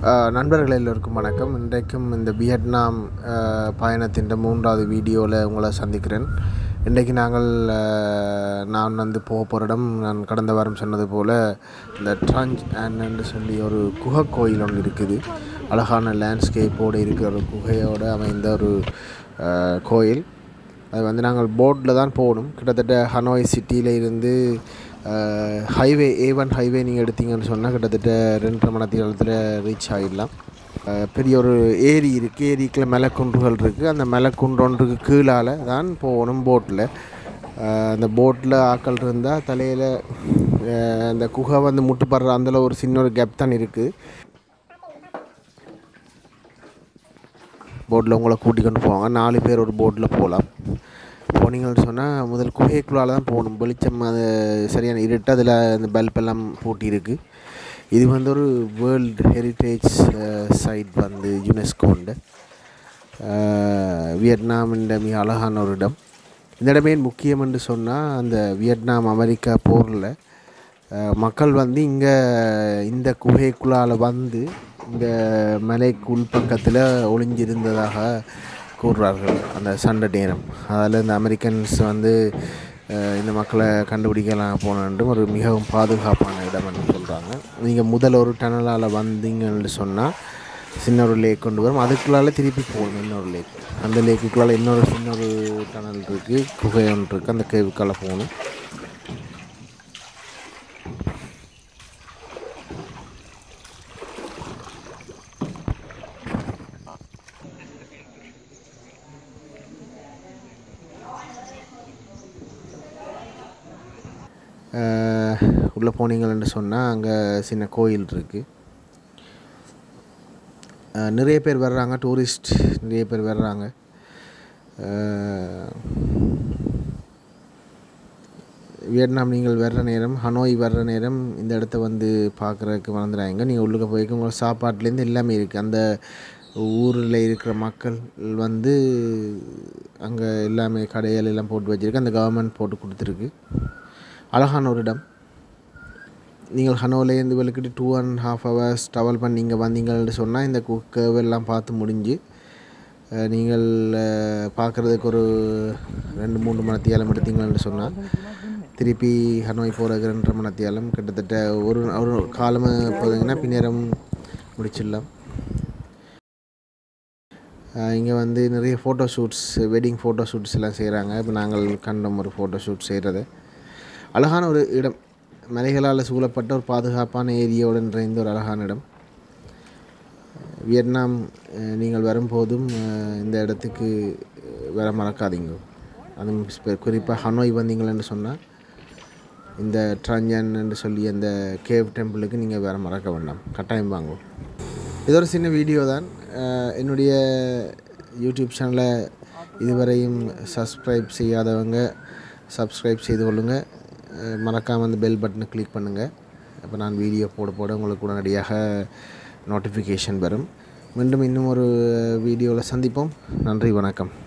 அஹ், நண்பர்கள் எல்லோருக்கும் வணக்கம் இன்றைக்கும் இந்த வியட்நாம் அஹ், பயணத்தின் மூன்றாவது வீடியோவில் உங்களை சந்திக்கிறேன் இன்றைக்கு நாங்கள் அஹ், நான் வந்து போக போகிற இடம் நான் கடந்த வாரம் சொன்னது போல் இந்த ட்ரஞ்ச் அண்ட் சொல்லி ஒரு குகை கோயில் ஒன்று இருக்குது அழகான லேண்ட்ஸ்கேப்போடு இருக்கிற ஒரு குகையோடு அமைந்த ஒரு அஹ், கோயில் அது வந்து நாங்கள் போட்டில் தான் போகணும் கிட்டத்தட்ட ஹனோய் சிட்டியில் இருந்து ஹைவே ஏ ஒன் ஹைவே நீங்கள் எடுத்தீங்கன்னு சொன்னால் கிட்டத்தட்ட ரெண்டரை மணி நேரத்தில் ரீச் ஆகிடலாம் அஹ் பெரிய ஒரு ஏரி இருக்குது ஏரிக்குள்ள மலைக்குன்றுகள் இருக்குது அந்த மலைக்குன்றொன்றுக்கு கீழால் தான் போகணும் போட்டில் அந்த போட்டில் ஆக்கள் இருந்தால் தலையில் அந்த குகை வந்து முட்டுப்படுற அதில் ஒரு சின்ன ஒரு கேப் தான் இருக்குது போட்டில் உங்களை கூட்டி கொண்டு போவாங்க நாலு பேர் ஒரு போட்டில் போகலாம் போனீங்கன்னு சொன்னால் முதல் குகைக்குள்ளால தான் போகணும் வெளிச்சம் அது சரியான இருட்டு அதில் அந்த பல்ப் எல்லாம் பூட்டி இருக்கு இது வந்து ஒரு வேர்ல்டு ஹெரிட்டேஜ் சைட் வந்து யுனெஸ்கோண்டு வியட்நாமின் மிக அழகான ஒரு இடம் இந்த இடமே முக்கியம் என்று சொன்னால் அந்த வியட்நாம் அமெரிக்கா போரில் அஹ், மக்கள் வந்து இங்கே இந்த குகைக்குள்ளால் வந்து இந்த மலைக்கு உள்பக்கத்தில் ஒளிஞ்சிருந்ததாக கூறுறார்கள் அந்த சண்டை நேரம் அதில் இந்த அமெரிக்கன்ஸ் வந்து அஹ், இந்த மக்களை கண்டுபிடிக்கலாம் போனன்றும் ஒரு மிகவும் பாதுகாப்பான இடம் என்று சொல்கிறாங்க நீங்கள் முதல் ஒரு டனலால் வந்தீங்கன்னு சொன்னால் சின்ன ஒரு லேக் கொண்டு வரும் அதுக்குள்ளால திருப்பி போகணும் இன்னொரு லேக் அந்த லேக்குக்குள்ளால இன்னொரு சின்ன ஒரு டனல் இருக்குது குகை ஒன்று இருக்குது அந்த கேவுக்கால போகணும் உள்ளே போனீங்கன்னு சொன்னால் அங்கே சின்ன கோயில் இருக்குது அஹ் நிறைய பேர் வர்றாங்க டூரிஸ்ட் நிறைய பேர் வர்றாங்க அஹ் வியட்நாம் நீங்கள் வர்ற நேரம் ஹனோய் வர்ற நேரம் இந்த இடத்த வந்து பார்க்குறதுக்கு வந்துடுறாங்க நீங்கள் உள்ளுக்க போய்க்கு உங்கள் சாப்பாட்டுலேருந்து எல்லாமே இருக்குது அந்த ஊரில் இருக்கிற மக்கள் வந்து அங்கே எல்லாமே கடைகள் எல்லாம் போட்டு வச்சுருக்கு அந்த கவர்மெண்ட் போட்டு கொடுத்துருக்கு அழகான ஒரு இடம் நீங்கள் ஹனோலேருந்து வெளிக்கிட்டு two and half hours travel பண்ணி இங்கே வந்தீங்கன்னு சொன்னால் இந்த curve எல்லாம் பார்த்து முடிஞ்சு அஹ், நீங்கள் பார்க்குறதுக்கு ஒரு ரெண்டு மூணு மணத்தியாலம் எடுத்தீங்கன்னு சொன்னால் திருப்பி ஹனோய் போகிறதுக்கு ரெண்டரை மணத்தியாலம் கிட்டத்தட்ட ஒரு ஒரு காலம் போகிறீங்கன்னா பின்னேரம் முடிச்சிடலாம் இங்கே வந்து நிறைய photo shoots wedding photo shoots எல்லாம் செய்கிறாங்க இப்போ நாங்கள் கண்டோம் ஒரு ஃபோட்டோ ஷூட் செய்கிறது அழகான ஒரு இடம் மலைகளால் சூழப்பட்ட ஒரு பாதுகாப்பான ஏரியாவோடு நிறைந்த ஒரு அழகான இடம் வியட்நாம் அஹ், நீங்கள் வரும்போதும் அஹ், இந்த இடத்துக்கு அஹ், வர மறக்காதீங்க அதுவும் ஸ்பெ- குறிப்பாக ஹனோய் வந்தீங்களன்னு சொன்னால் இந்த ட்ரஞ்சன் என்று சொல்லி அந்த கேவ் டெம்பிளுக்கு நீங்கள் வேற மறக்க வேண்டாம் கட்டாயம் வாங்கும் இது ஒரு சின்ன வீடியோ தான் அஹ், என்னுடைய யூடியூப் சேனலை இதுவரையும் சப்ஸ்கிரைப் செய்யாதவங்க சப்ஸ்கிரைப் செய்து கொள்ளுங்கள் மறக்காமல் அந்த பெல் பட்டனை கிளிக் பண்ணுங்கள் அப்போ நான் வீடியோ போட போட உங்களுக்கு உடனடியாக நோட்டிஃபிகேஷன் வரும் மீண்டும் இன்னும் ஒரு வீடியோவில் சந்திப்போம் நன்றி வணக்கம்